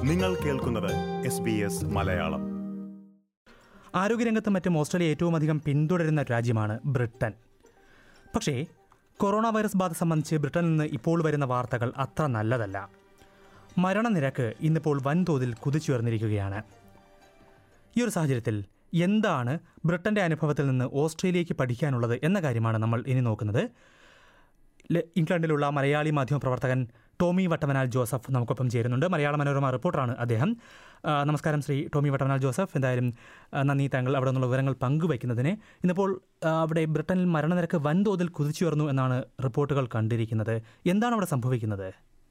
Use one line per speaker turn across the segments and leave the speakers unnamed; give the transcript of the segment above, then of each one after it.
നിങ്ങൾ കേൾക്കുന്നത് S B S Malayalam
ആരോഗ്യരംഗത്തും മറ്റും ഓസ്ട്രേലിയ ഏറ്റവും അധികം പിന്തുടരുന്ന രാജ്യമാണ് ബ്രിട്ടൻ പക്ഷേ കൊറോണ വൈറസ് ബാധ സംബന്ധിച്ച് ബ്രിട്ടനിൽ നിന്ന് ഇപ്പോൾ വരുന്ന വാർത്തകൾ അത്ര നല്ലതല്ല മരണനിരക്ക് ഇന്നിപ്പോൾ വൻതോതിൽ കുതിച്ചുയർന്നിരിക്കുകയാണ് ഈ ഒരു സാഹചര്യത്തിൽ എന്താണ് ബ്രിട്ടന്റെ അനുഭവത്തിൽ നിന്ന് ഓസ്ട്രേലിയയ്ക്ക് പഠിക്കാനുള്ളത് എന്ന കാര്യമാണ് നമ്മൾ ഇനി നോക്കുന്നത് ല- ഇംഗ്ലണ്ടിലുള്ള മലയാളി മാധ്യമപ്രവർത്തകൻ ടോമി വട്ടമനാൽ ജോസഫ് നമുക്കൊപ്പം ചേരുന്നുണ്ട് മലയാള മനോരമ റിപ്പോർട്ടറാണ് അദ്ദേഹം ആ, നമസ്കാരം ശ്രീ ടോമി വട്ടമനാൽ ജോസഫ് എന്തായാലും ആ, നന്ദി താങ്കൾ അവിടെ നിന്നുള്ള വിവരങ്ങൾ പങ്കുവയ്ക്കുന്നതിന് ഇന്നിപ്പോൾ ആ, അവിടെ ബ്രിട്ടനിൽ മരണനിരക്ക് വൻതോതിൽ കുതിച്ചുയർന്നു എന്നാണ് റിപ്പോർട്ടുകൾ കണ്ടിരിക്കുന്നത് എന്താണ് അവിടെ സംഭവിക്കുന്നത്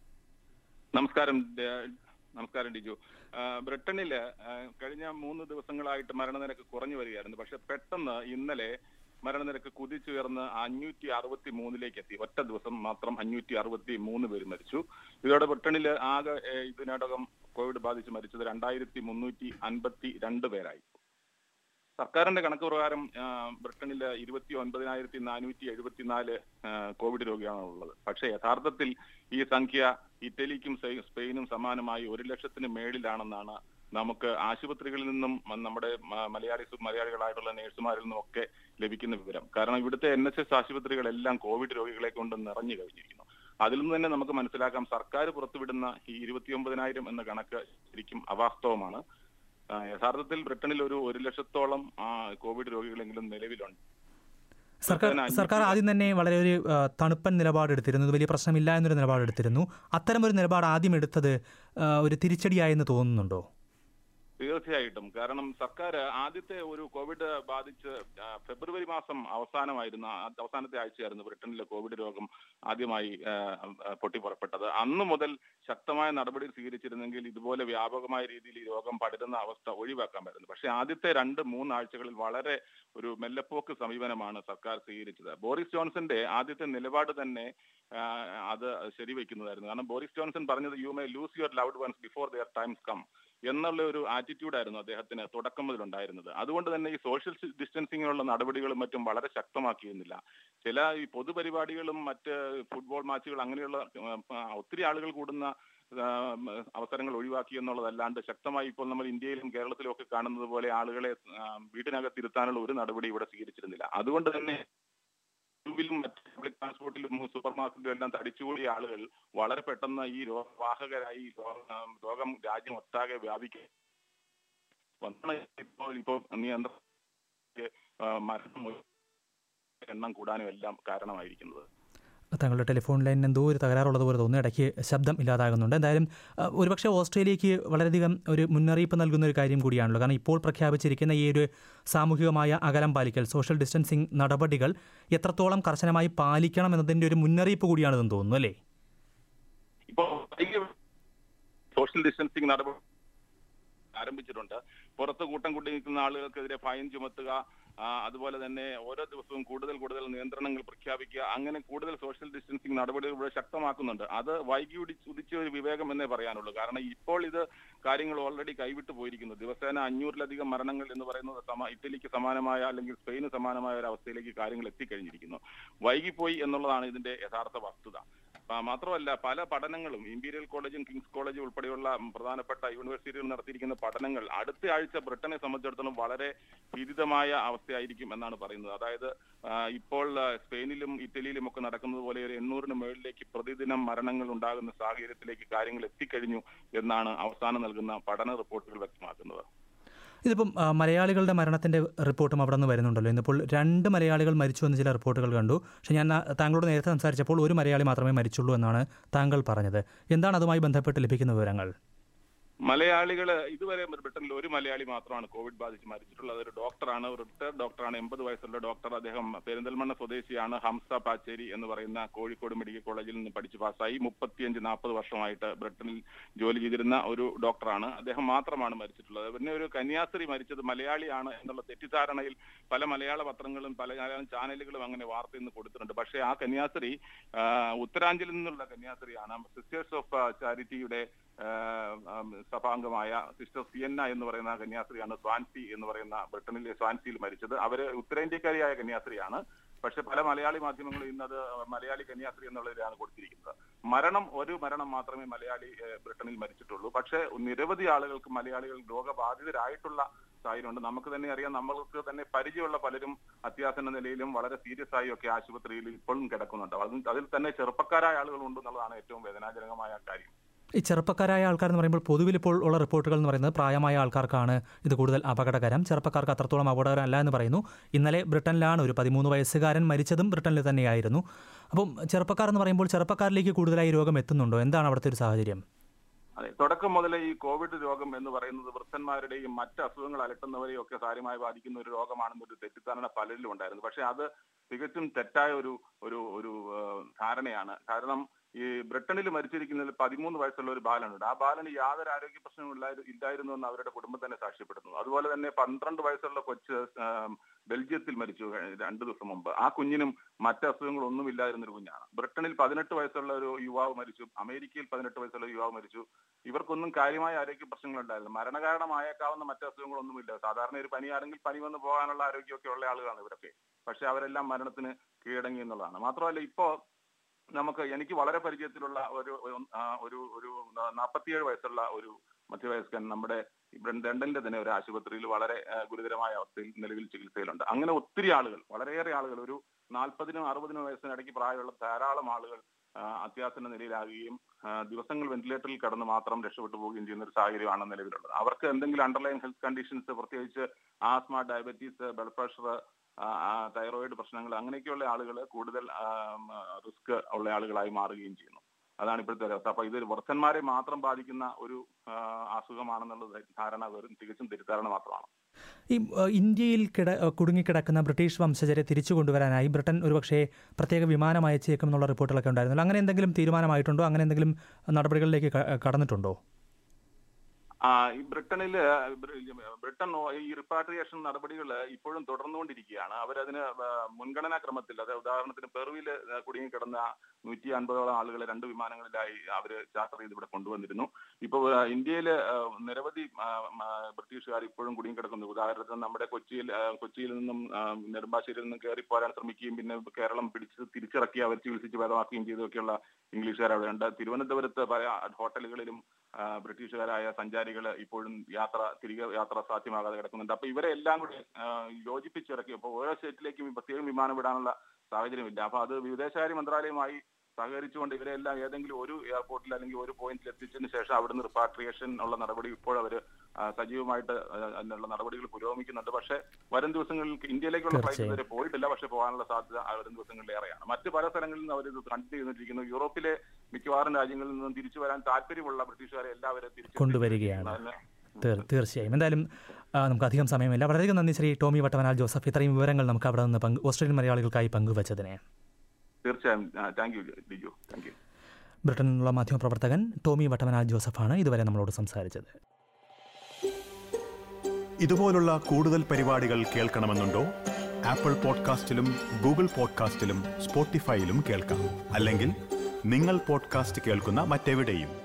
നമസ്കാരം ഡ- നമസ്കാരം ഡിജു ആ, ബ്രിട്ടനില് ആ, കഴിഞ്ഞ മൂന്ന് ദിവസങ്ങളായിട്ട് മരണനിരക്ക് കുറഞ്ഞു വരികയായിരുന്നു പക്ഷെ പെട്ടെന്ന് ഇന്നലെ മരണനിരക്ക് കുതിച്ചുയർന്ന് അഞ്ഞൂറ്റി അറുപത്തി മൂന്നിലേക്ക് എത്തി ഒറ്റ ദിവസം മാത്രം അഞ്ഞൂറ്റി അറുപത്തി മൂന്ന് പേര് മരിച്ചു ഇതോടെ ബ്രിട്ടനിൽ ആകെ ഏ, ഇതിനോടകം കോവിഡ് ബാധിച്ച് മരിച്ചത് രണ്ടായിരത്തി മുന്നൂറ്റി അൻപത്തി രണ്ട് പേരായി സർക്കാരിന്റെ കണക്ക് പ്രകാരം ആ, ബ്രിട്ടനിൽ ഇരുപത്തി ഒൻപതിനായിരത്തി നാനൂറ്റി എഴുപത്തിനാല് കോവിഡ് രോഗിയാണ് ഉള്ളത് പക്ഷേ യഥാർത്ഥത്തിൽ ഈ സംഖ്യ ഇറ്റലിക്കും സ്പെ- സ്പെയിനും സമാനമായി ഒരു ലക്ഷത്തിന് മേളിലാണെന്നാണ് നമുക്ക് ആശുപത്രികളിൽ നിന്നും മ- നമ്മുടെ മ- മലയാളി മലയാളികളായിട്ടുള്ള നഴ്സുമാരിൽ നിന്നും ഒക്കെ ലഭിക്കുന്ന വിവരം കാരണം ഇവിടുത്തെ എൻ എച്ച് എസ് ആശുപത്രികളെല്ലാം കോവിഡ് രോഗികളെ കൊണ്ട് നിറഞ്ഞു കഴിഞ്ഞിരിക്കുന്നു അതിൽ നിന്ന് തന്നെ നമുക്ക് മനസ്സിലാക്കാം സർക്കാർ പുറത്തുവിടുന്ന ഈ ഇരുപത്തിയൊമ്പതിനായിരം എന്ന കണക്ക് ശരിക്കും അവാസ്തവമാണ് ആ, യഥാർത്ഥത്തിൽ ബ്രിട്ടനിൽ ഒരു ഒരു ലക്ഷത്തോളം ആ, കോവിഡ് രോഗികളെങ്കിലും നിലവിലുണ്ട്
സർക്കാർ
ബ്രിട്ടൻ
സർക്കാർ ആദ്യം തന്നെ വളരെ ഒരു ആ, തണുപ്പൻ നിലപാടെടുത്തിരുന്നു ഇത് വലിയ പ്രശ്നമില്ല എന്നൊരു നിലപാടെടുത്തിരുന്നു അത്തരമൊരു നിലപാട് ആദ്യം എടുത്തത് ആ, ഒരു തിരിച്ചടിയായെന്ന് തോന്നുന്നുണ്ടോ
തീർച്ചയായിട്ടും കാരണം സർക്കാർ ആദ്യത്തെ ഒരു കോവിഡ് ബാധിച്ച് ആ, ഫെബ്രുവരി മാസം അവസാനമായിരുന്നു ആ, അവസാനത്തെ ആഴ്ചയായിരുന്നു ബ്രിട്ടനിലെ കോവിഡ് രോഗം ആദ്യമായി ആ, ആ, പൊട്ടിപ്പുറപ്പെട്ടത് അന്ന് മുതൽ ശക്തമായ നടപടി സ്വീകരിച്ചിരുന്നെങ്കിൽ ഇതുപോലെ വ്യാപകമായ രീതിയിൽ ഈ രോഗം പടരുന്ന അവസ്ഥ ഒഴിവാക്കാൻ പറ്റുന്നു പക്ഷേ ആദ്യത്തെ രണ്ട് മൂന്നാഴ്ചകളിൽ വളരെ ഒരു മെല്ലപ്പോക്ക് സമീപനമാണ് സർക്കാർ സ്വീകരിച്ചത് ബോറിസ് ജോൺസന്റെ ആദ്യത്തെ നിലപാട് തന്നെ ആ, അത് ശരിവെക്കുന്നതായിരുന്നു കാരണം ബോറിസ് ജോൺസൺ പറഞ്ഞത് you may lose your loved ones before their times come എന്നുള്ള ഒരു ആറ്റിറ്റ്യൂഡ് ആയിരുന്നു അദ്ദേഹത്തിന് തുടക്കം മുതൽ ഉണ്ടായിരുന്നത് അതുകൊണ്ട് തന്നെ ഈ സോഷ്യൽ ഡിസ്റ്റൻസിങ്ങിനുള്ള നടപടികളും മറ്റും വളരെ ശക്തമാക്കിയിരുന്നില്ല ചില ഈ പൊതുപരിപാടികളും മറ്റ് ഫുട്ബോൾ മാച്ചുകൾ അങ്ങനെയുള്ള ആ, ഒത്തിരി ആളുകൾ കൂടുന്ന ആ, അവസരങ്ങൾ ഒഴിവാക്കി എന്നുള്ളതല്ലാണ്ട് ശക്തമായി ഇപ്പോൾ നമ്മൾ ഇന്ത്യയിലും കേരളത്തിലും ഒക്കെ കാണുന്നത് പോലെ ആളുകളെ ആ, വീട്ടിനകത്തിരുത്താനുള്ള ഒരു നടപടി ഇവിടെ സ്വീകരിച്ചിരുന്നില്ല അതുകൊണ്ട് തന്നെ ും മറ്റ് പബ്ലിക് ട്രാൻസ്പോർട്ടിലും സൂപ്പർ മാർക്കറ്റിലും എല്ലാം തടിച്ചുകൂടിയ ആളുകൾ വളരെ പെട്ടെന്ന് ഈ രോഗവാഹകരായി ഈ രോ- ആ, രോഗം രാജ്യം ഒട്ടാകെ വ്യാപിക്കുക വന്ന ഇപ്പോൾ ഇപ്പോൾ നിയന്ത്രണ മരണം എണ്ണം കൂടാനും എല്ലാം കാരണമായിരിക്കുന്നത്
താങ്കളുടെ ടെലിഫോൺ ലൈനിന് എന്തോ ഒരു തകരാറുള്ളത് പോലെ തോന്നുന്നു ഇടയ്ക്ക് ശബ്ദം ഇല്ലാതാകുന്നുണ്ട് എന്തായാലും ആ, ഒരുപക്ഷെ ഓസ്ട്രേലിയക്ക് വളരെയധികം ഒരു മുന്നറിയിപ്പ് നൽകുന്ന ഒരു കാര്യം കൂടിയാണല്ലോ കാരണം ഇപ്പോൾ പ്രഖ്യാപിച്ചിരിക്കുന്ന ഈ ഒരു സാമൂഹികമായ അകലം പാലിക്കൽ സോഷ്യൽ ഡിസ്റ്റൻസിങ് നടപടികൾ എത്രത്തോളം കർശനമായി പാലിക്കണം എന്നതിൻ്റെ ഒരു മുന്നറിയിപ്പ് കൂടിയാണെന്ന് തോന്നുന്നു അല്ലേ
ഇപ്പോൾ സോഷ്യൽ ഡിസ്റ്റൻസിങ് നടപടി ആരംഭിച്ചിട്ടുണ്ട് പുറത്ത് കൂട്ടം കൂട്ടി നിൽക്കുന്ന ആളുകൾക്കെതിരെ ഫൈൻ ചുമത്തുക ആ, അതുപോലെ തന്നെ ഓരോ ദിവസവും കൂടുതൽ കൂടുതൽ നിയന്ത്രണങ്ങൾ പ്രഖ്യാപിക്കുക അങ്ങനെ കൂടുതൽ സോഷ്യൽ ഡിസ്റ്റൻസിങ് നടപടികൾ ഇവിടെ ശക്തമാക്കുന്നുണ്ട് അത് വൈകി ഉടി- ഉദിച്ച ഒരു വിവേകം എന്നേ പറയാനുള്ളൂ കാരണം ഇപ്പോൾ ഇത് കാര്യങ്ങൾ ഓൾറെഡി കൈവിട്ടു പോയിരിക്കുന്നു ദിവസേന അഞ്ഞൂറിലധികം മരണങ്ങൾ എന്ന് പറയുന്നത് സമ ഇറ്റലിക്ക് സമാനമായ അല്ലെങ്കിൽ സ്പെയിന് സമാനമായ ഒരു അവസ്ഥയിലേക്ക് കാര്യങ്ങൾ എത്തിക്കഴിഞ്ഞിരിക്കുന്നു വൈകിപ്പോയി എന്നുള്ളതാണ് ഇതിന്റെ യഥാർത്ഥ വസ്തുത ആ, മാത്രമല്ല പല പഠനങ്ങളും ഇമ്പീരിയൽ കോളേജും കിങ്സ് കോളേജും ഉൾപ്പെടെയുള്ള പ്രധാനപ്പെട്ട യൂണിവേഴ്സിറ്റികൾ നടത്തിയിരിക്കുന്ന പഠനങ്ങൾ അടുത്ത ആഴ്ച ബ്രിട്ടനെ സംബന്ധിച്ചിടത്തോളം വളരെ വിദിതമായ അവസ്ഥയായിരിക്കും എന്നാണ് പറയുന്നത് അതായത് ആ, ഇപ്പോൾ ആ, സ്പെയിനിലും ഇറ്റലിയിലും ഒക്കെ നടക്കുന്നത് പോലെ ഒരു എണ്ണൂറിന് മുകളിലേക്ക് പ്രതിദിനം മരണങ്ങൾ ഉണ്ടാകുന്ന സാഹചര്യത്തിലേക്ക് കാര്യങ്ങൾ എത്തിക്കഴിഞ്ഞു എന്നാണ് അവസാനം നൽകുന്ന പഠന റിപ്പോർട്ടുകൾ വ്യക്തമാക്കുന്നത്
ഇതിപ്പം ആ, മലയാളികളുടെ മരണത്തിൻ്റെ റിപ്പോർട്ടും അവിടെ നിന്ന് വരുന്നുണ്ടല്ലോ ഇന്നിപ്പോൾ രണ്ട് മലയാളികൾ മരിച്ചു എന്ന് ചില റിപ്പോർട്ടുകൾ കണ്ടു പക്ഷേ ഞാൻ ആ, താങ്കളോട് നേരത്തെ സംസാരിച്ചപ്പോൾ ഒരു മലയാളി മാത്രമേ മരിച്ചുള്ളൂ എന്നാണ് താങ്കൾ പറഞ്ഞത് എന്താണ് അതുമായി ബന്ധപ്പെട്ട് ലഭിക്കുന്ന വിവരങ്ങൾ
മലയാളികൾ ഇതുവരെ ബ്രിട്ടനിൽ ഒരു മലയാളി മാത്രമാണ് കോവിഡ് ബാധിച്ച് മരിച്ചിട്ടുള്ളത് ഒരു ഡോക്ടറാണ് ഒരു റിട്ടയർഡ് ഡോക്ടറാണ് എൺപത് വയസ്സുള്ള ഡോക്ടർ അദ്ദേഹം പെരിന്തൽമണ്ണ സ്വദേശിയാണ് ഹംസ പാച്ചേരി എന്ന് പറയുന്ന കോഴിക്കോട് മെഡിക്കൽ കോളേജിൽ നിന്ന് പഠിച്ച് പാസ്സായി മുപ്പത്തിയഞ്ച് നാൽപ്പത് വർഷമായിട്ട് ബ്രിട്ടനിൽ ജോലി ചെയ്തിരുന്ന ഒരു ഡോക്ടറാണ് അദ്ദേഹം മാത്രമാണ് മരിച്ചിട്ടുള്ളത് പിന്നെ ഒരു കന്യാസ്ത്രീ മരിച്ചത് മലയാളിയാണ് എന്നുള്ള തെറ്റിദ്ധാരണയിൽ പല മലയാള പത്രങ്ങളും പല മലയാളം ചാനലുകളും അങ്ങനെ വാർത്ത ഇന്ന് കൊടുത്തിട്ടുണ്ട് പക്ഷേ ആ കന്യാസ്ത്രീ ആ, ഉത്തരാഞ്ചലിൽ നിന്നുള്ള കന്യാസ്ത്രീയാണ് സിസ്റ്റേഴ്സ് ഓഫ് ചാരിറ്റിയുടെ ആഹ് ആം സഭാംഗമായ സിസ്റ്റർ സിയന്ന എന്ന് പറയുന്ന കന്യാസ്ത്രീയാണ് സ്വാൻസി എന്ന് പറയുന്ന ബ്രിട്ടനിലെ സ്വാൻസിയിൽ മരിച്ചത് അവര് ഉത്തരേന്ത്യക്കാരിയായ കന്യാസ്ത്രീയാണ് പക്ഷെ പല മലയാളി മാധ്യമങ്ങളും ഇന്നത് മലയാളി കന്യാസ്ത്രീ എന്നുള്ളതിലാണ് കൊടുത്തിരിക്കുന്നത് മരണം ഒരു മരണം മാത്രമേ മലയാളി ഏഹ്, ബ്രിട്ടനിൽ മരിച്ചിട്ടുള്ളൂ പക്ഷേ നിരവധി ആളുകൾക്ക് മലയാളികൾ രോഗബാധിതരായിട്ടുള്ള സാഹചര്യമുണ്ട് നമുക്ക് തന്നെ അറിയാം നമ്മൾക്ക് തന്നെ പരിചയമുള്ള പലരും അത്യാസന്ന നിലയിലും വളരെ സീരിയസ് ആയി ഒക്കെ ആശുപത്രിയിൽ ഇപ്പോഴും കിടക്കുന്നുണ്ട് അതിൽ അതിൽ തന്നെ ചെറുപ്പക്കാരായ ആളുകളുണ്ട് എന്നുള്ളതാണ് ഏറ്റവും വേദനാജനകമായ കാര്യം
ഈ ചെറുപ്പക്കാരായ ആൾക്കാർ എന്ന് പറയുമ്പോൾ പൊതുവിൽ ഇപ്പോൾ ഉള്ള റിപ്പോർട്ടുകൾ എന്ന് പറയുന്നത് പ്രായമായ ആൾക്കാർക്കാണ് ഇത് കൂടുതൽ അപകടകരം ചെറുപ്പക്കാർക്ക് അത്രത്തോളം അപകടകരമല്ല എന്ന് പറയുന്നു ഇന്നലെ ബ്രിട്ടനിലാണ് ഒരു പതിമൂന്ന് വയസ്സുകാരൻ മരിച്ചതും ബ്രിട്ടനിൽ തന്നെയായിരുന്നു അപ്പം ചെറുപ്പക്കാർ എന്ന് പറയുമ്പോൾ ചെറുപ്പക്കാരിലേക്ക് കൂടുതലായി രോഗം എത്തുന്നുണ്ടോ എന്താണ് അവിടുത്തെ ഒരു സാഹചര്യം
അതെ തുടക്കം മുതലേ ഈ കോവിഡ് രോഗം എന്ന് പറയുന്നത് വൃദ്ധന്മാരുടെയും മറ്റ് അസുഖങ്ങൾ അലട്ടുന്നവരെയും ഒക്കെ സാരമായി ബാധിക്കുന്ന ഒരു രോഗമാണെന്നൊരു തെറ്റിദ്ധാരണ പലരിലും ഉണ്ടായിരുന്നു പക്ഷെ അത് തികച്ചും തെറ്റായ ഒരു ഒരു ഒരു ആ, ധാരണയാണ് കാരണം ഈ ബ്രിട്ടനിൽ മരിച്ചിരിക്കുന്നതിൽ പതിമൂന്ന് വയസ്സുള്ള ഒരു ബാലനുണ്ട് ആ ബാലന് യാതൊരു ആരോഗ്യ പ്രശ്നവും ഇല്ലായി- ഇല്ലായിരുന്നു എന്ന് അവരുടെ കുടുംബം തന്നെ സാക്ഷ്യപ്പെടുന്നു അതുപോലെ തന്നെ പന്ത്രണ്ട് വയസ്സുള്ള കൊച്ച് ആ, ബെൽജിയത്തിൽ മരിച്ചു കഴി- രണ്ടു ദിവസം മുമ്പ് ആ കുഞ്ഞിനും മറ്റ് അസുഖങ്ങളൊന്നും ഇല്ലായിരുന്ന ഒരു കുഞ്ഞാണ് ബ്രിട്ടനിൽ പതിനെട്ട് വയസ്സുള്ള ഒരു യുവാവ് മരിച്ചു അമേരിക്കയിൽ പതിനെട്ട് വയസ്സുള്ള ഒരു യുവാവ് മരിച്ചു ഇവർക്കൊന്നും കാര്യമായ ആരോഗ്യ പ്രശ്നങ്ങൾ ഉണ്ടായിരുന്നു മരണകാരണമായേക്കാവുന്ന മറ്റ് അസുഖങ്ങളൊന്നുമില്ല സാധാരണ ഒരു പനിയാണെങ്കിൽ പനി വന്ന് പോകാനുള്ള ആരോഗ്യമൊക്കെ ഉള്ള ആളുകളാണ് ഇവരൊക്കെ പക്ഷെ അവരെല്ലാം മരണത്തിന് കീഴടങ്ങി എന്നുള്ളതാണ് മാത്രമല്ല ഇപ്പോ നമുക്ക് എനിക്ക് വളരെ പരിചയത്തിലുള്ള ഒരു ഒരു- ആ, ഒരു ഒരു നാൽപ്പത്തിയേഴ് വയസ്സുള്ള ഒരു മധ്യവയസ്കൻ നമ്മുടെ ഇവിടെ ലണ്ടനിലെ തന്നെ ഒരു ആശുപത്രിയിൽ വളരെ ആ, ഗുരുതരമായ അവസ്ഥയിൽ നിലവിൽ ചികിത്സയിലുണ്ട് അങ്ങനെ ഒത്തിരി ആളുകൾ വളരെയേറെ ആളുകൾ ഒരു നാൽപ്പതിനും അറുപതിനും വയസ്സിനിടയ്ക്ക് പ്രായമുള്ള ധാരാളം ആളുകൾ ആ, അത്യാസന്ന നിലയിലാകുകയും ആ, ദിവസങ്ങൾ വെന്റിലേറ്ററിൽ കടന്ന് മാത്രം രക്ഷപ്പെട്ടു പോവുകയും ചെയ്യുന്ന ഒരു സാഹചര്യമാണ് നിലവിലുള്ളത് അവർക്ക് എന്തെങ്കിലും അണ്ടർലൈൻ ഹെൽത്ത് കണ്ടീഷൻസ് പ്രത്യേകിച്ച് asthma diabetes blood pressure thyroid പ്രശ്നങ്ങൾ അങ്ങനെയൊക്കെയുള്ള ആളുകൾ കൂടുതൽ റിസ്ക് ഉള്ള ആളുകളായി മാറുകയും ചെയ്യുന്നു അതാണ് ഇപ്പോഴത്തെ അവസ്ഥ അപ്പൊ ഇത് വൃദ്ധന്മാരെ മാത്രം ബാധിക്കുന്ന ഒരു ആ, അസുഖമാണെന്നുള്ള ധാരണ വെറും തികച്ചും തെറ്റിദ്ധാരണ മാത്രമാണ്
ഈ ഏഹ്, ഇന്ത്യയിൽ കിട ഏഹ്, കുടുങ്ങിക്കിടക്കുന്ന ബ്രിട്ടീഷ് വംശജരെ തിരിച്ചു കൊണ്ടുവരാനായി ബ്രിട്ടൻ ഒരുപക്ഷേ പ്രത്യേക വിമാനം അയച്ചേക്കും എന്നുള്ള റിപ്പോർട്ടുകളൊക്കെ ഉണ്ടായിരുന്നല്ലോ അങ്ങനെ എന്തെങ്കിലും തീരുമാനമായിട്ടുണ്ടോ അങ്ങനെ എന്തെങ്കിലും നടപടികളിലേക്ക് ക- കടന്നിട്ടുണ്ടോ
ആ ഈ ബ്രിട്ടനിൽ ബ്രിട്ടൻ ഓ- ഈ റിപ്പാട്രിയേഷൻ നടപടികൾ ഇപ്പോഴും തുടർന്നുകൊണ്ടിരിക്കുകയാണ് അവരതിന് ആ, മുൻഗണനാ ക്രമത്തിൽ അത് ഉദാഹരണത്തിന് പെറുവിൽ കുടുങ്ങിക്കിടന്ന നൂറ്റി അൻപതോളം ആളുകളെ രണ്ട് വിമാനങ്ങളിലായി അവർ ചാർട്ടർ ചെയ്ത് ഇവിടെ കൊണ്ടുവന്നിരുന്നു ഇപ്പോൾ ഇന്ത്യയിൽ നിരവധി ആ, ആ, ബ്രിട്ടീഷുകാർ ഇപ്പോഴും കുടുങ്ങിക്കിടക്കുന്നു ഉദാഹരണത്തിന് നമ്മുടെ കൊച്ചിയിൽ ആ, കൊച്ചിയിൽ നിന്നും ആ, നെടുമ്പാശ്ശേരിയിൽ നിന്നും കയറി പോരാൻ ശ്രമിക്കുകയും പിന്നെ കേരളം പിടിച്ച് തിരിച്ചിറക്കി അവർ ചികിത്സിച്ച് ഭേദമാക്കുകയും ചെയ്തൊക്കെയുള്ള ഇംഗ്ലീഷുകാർ അവിടെ ഉണ്ട് തിരുവനന്തപുരത്ത് പല ഹോട്ടലുകളിലും ആ, ബ്രിട്ടീഷുകാരായ സഞ്ചാരികൾ ഇപ്പോഴും യാത്ര തിരികെ യാത്ര സാധ്യമാകാതെ കിടക്കുന്നുണ്ട് അപ്പൊ ഇവരെ എല്ലാം കൂടി ആ, യോജിപ്പിച്ചിറക്കി അപ്പോൾ ഓരോ സ്റ്റേറ്റിലേക്കും പ്രത്യേകം വിമാനം വിടാനുള്ള സാഹചര്യമില്ല അപ്പൊ അത് വിദേശകാര്യ മന്ത്രാലയവുമായി സഹകരിച്ചുകൊണ്ട് ഇവരെല്ലാം ഏതെങ്കിലും ഒരു എയർപോർട്ടിൽ അല്ലെങ്കിൽ ഒരു പോയിന്റിൽ എത്തിച്ചതിന് ശേഷം അവിടുന്ന് റിപ്പാട്രിയേഷൻ ഉള്ള നടപടി ഇപ്പോൾ അവർ സജീവമായിട്ട് ആ, അതിനുള്ള നടപടികൾ പുരോഗമിക്കുന്നുണ്ട് പക്ഷേ വരും ദിവസങ്ങളിൽ ഇന്ത്യയിലേക്കുള്ള ഫ്ലൈറ്റ്
തീർച്ചയായും.
ഇതുവരെ പോയിട്ടില്ല പക്ഷേ പോകാനുള്ള സാധ്യത ആ വരും ദിവസങ്ങളിൽ ഏറെയാണ് മറ്റ് പല സ്ഥലങ്ങളിൽ നിന്ന് അവർ ഇത് കണ്ടിന്യൂ ചെയ്തുകൊണ്ടിരിക്കുന്നു യൂറോപ്പിലെ മിക്കവാറും രാജ്യങ്ങളിൽ നിന്നും തിരിച്ചു വരാൻ താല്പര്യമുള്ള ബ്രിട്ടീഷുകാരെ എല്ലാവരും തിരിച്ചു
കൊണ്ടുവരികയാണ്.
അതിന്
തീർ- തീർച്ചയായും എന്തായാലും ആ, നമുക്ക് അധികം സമയമില്ല വളരെയധികം നന്ദി ശ്രീ ടോമി വട്ടവനാൽ ജോസഫ് ഇത്രയും വിവരങ്ങൾ നമുക്ക് അവിടെ നിന്ന് പങ്ക് ഓസ്ട്രേലിയൻ മലയാളികൾക്കായി പങ്കുവച്ചതിനെ
തീർച്ചയായും thank you Liju thank you
ബ്രിട്ടനിലുള്ള മാധ്യമപ്രവർത്തകൻ ടോമി വട്ടവനാൽ ജോസഫാണ് ഇതുവരെ നമ്മളോട് സംസാരിച്ചത്
ഇതുപോലുള്ള കൂടുതൽ പരിപാടികൾ കേൾക്കണമെന്നുണ്ടോ ആപ്പിൾ പോഡ്കാസ്റ്റിലും ഗൂഗിൾ പോഡ്കാസ്റ്റിലും സ്പോട്ടിഫൈയിലും കേൾക്കാം അല്ലെങ്കിൽ നിങ്ങൾ പോഡ്കാസ്റ്റ് കേൾക്കുന്ന മറ്റെവിടെയും